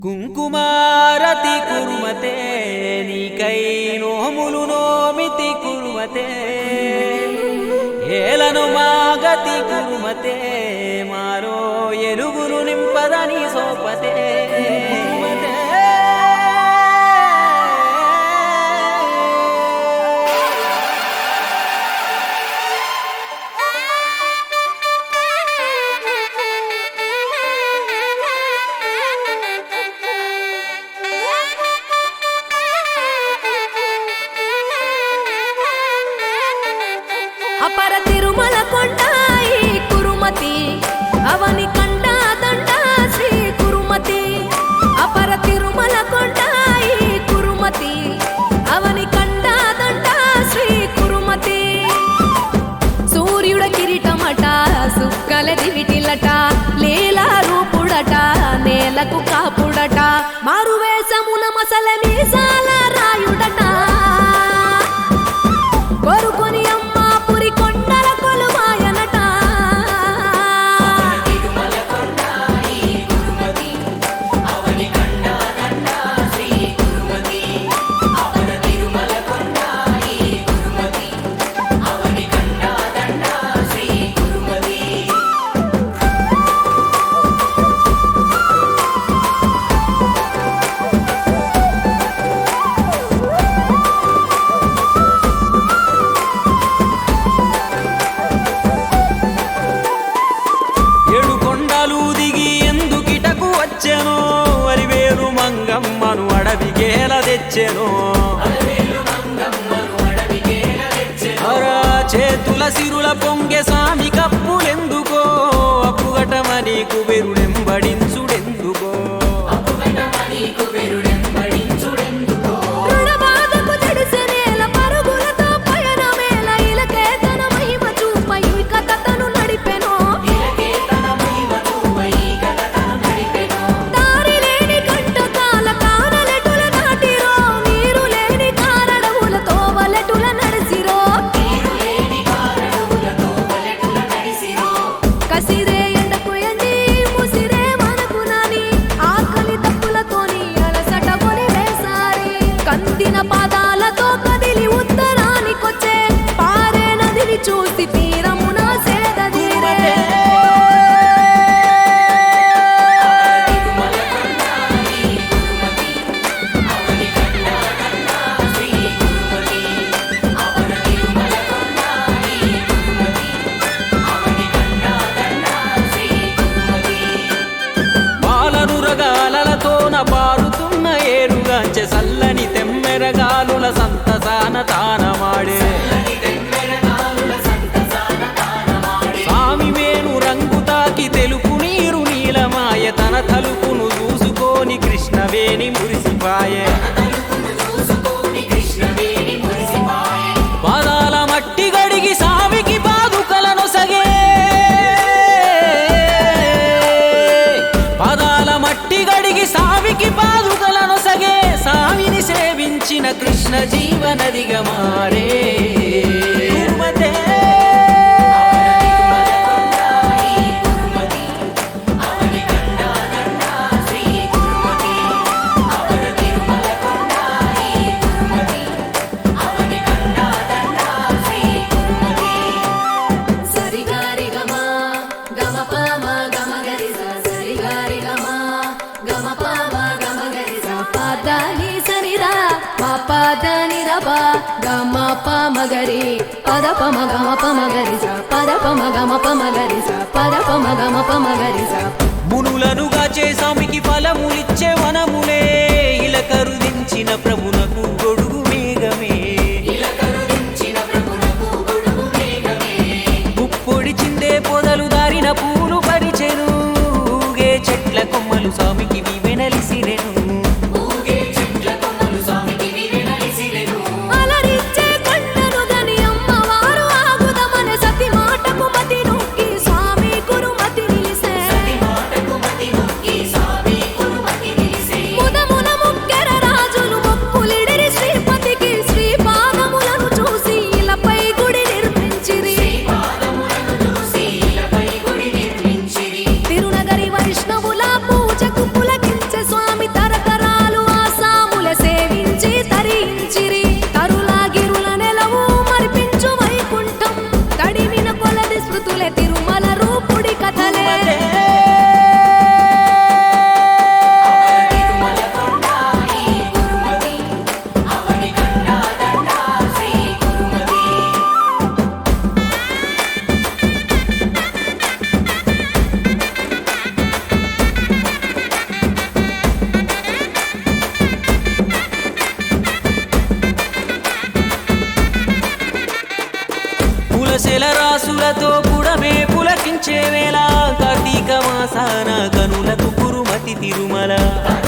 కుంకుమారతి కుర్మతే నీకై నోములు నోమితి కుర్మతే ఏలను మాగతి కుర్మతే మారో ఎలుగురు నింపదని సోపతే అపర తిరుమల కొండాయి కురుమతి అవని కండ దండ శ్రీ కురుమతి అపర తిరుమల కొండాయి కురుమతి అవని కండ దండ శ్రీ కురుమతి సూర్యుడ కిరీటమట సుక్కల దివిటిలట లీలా రూపుడట నేలకు కాపుడట మారువేషమున మసల మీసాల రాయుడట కోరుకొని అమ్మ పురి కొండల కొలువాయనట ఏడు కొండలు దిగి ఎందుకిటకు వచ్చెను వరివేలు మంగమ్మను అడవికేల తెచ్చెను అరా చేతుల సిరుల పొంగె సామి కప్పులెందుకో అప్పుగటమని కుబెరుడెంబడించుడెందుకో రుణబాధకు జడిసె నేల పరుగులతో పయనమేల ఇలకే తన మహిమ చూప ఈ కథ తను నడిపెను దారి లేని కంటకాల కానలెటుల దాటిరో నీరు లేని కారడవుల తోవలెటుల నడిసిరో కసిరే ఎండకు ఎండి ముసిరే మనకు నాని ఆకలి తప్పులతోని అలసట కొని వేసారి కందిన పాదాలతో కదిలి ఉత్తరానికొచ్చే పారే నదిని చూసి తీరమున సేదీరే పాలనురగాలతోన పారుతున్న ఏరుగాంచె సల్లని తెమ్మెరగాలుల సంతసాన తానమాడే స్వామి వేణు రంగు తాకి తెలుపు నీరు నీలమాయ తన తలుపును చూసుకొని కృష్ణవేణి మురిసిపాయే పాదాల మట్టి గడిగి సామికి పాదుకలను సగే పాదాల మట్టి గడిగి సామికి పాదుకలను సగే సామిని సేవించిన కృష్ణ జీవనదిగా మారే తిరుమతే. సరిగారి గమ గమ పమ గమ గరి స సరిగారి గమ గమ పమ గమ గరి స పదని సరిరా మా పదని రబ గమ పమ గరి పద పమ గమ పమ గరి స పద పమ గమ పమ గరి స పద పమ గమ పమ గరి స మునులనుగా చేసామికి ఫలములిచ్చే వనములే ఇల కరుదించిన ప్రభునకు గొడుగు మేఘమే ముప్పొడి చిందే పొదలు దారిన పూలు పరిచెను ఊగే చెట్ల కొమ్మలు స్వామికి వివెనలిసిరెను అలరించే కొండను గని అమ్మవారు ఆగుదమన సతి మాటకు మతి నొక్కి స్వామి కురుమతి నిలిసే ముదమున ముక్కెర రాజులు మొక్కులి అందాలతో పుడమే పులకించే వేళ కార్తీక మాసాన కనులకు కురుమతి తిరుమల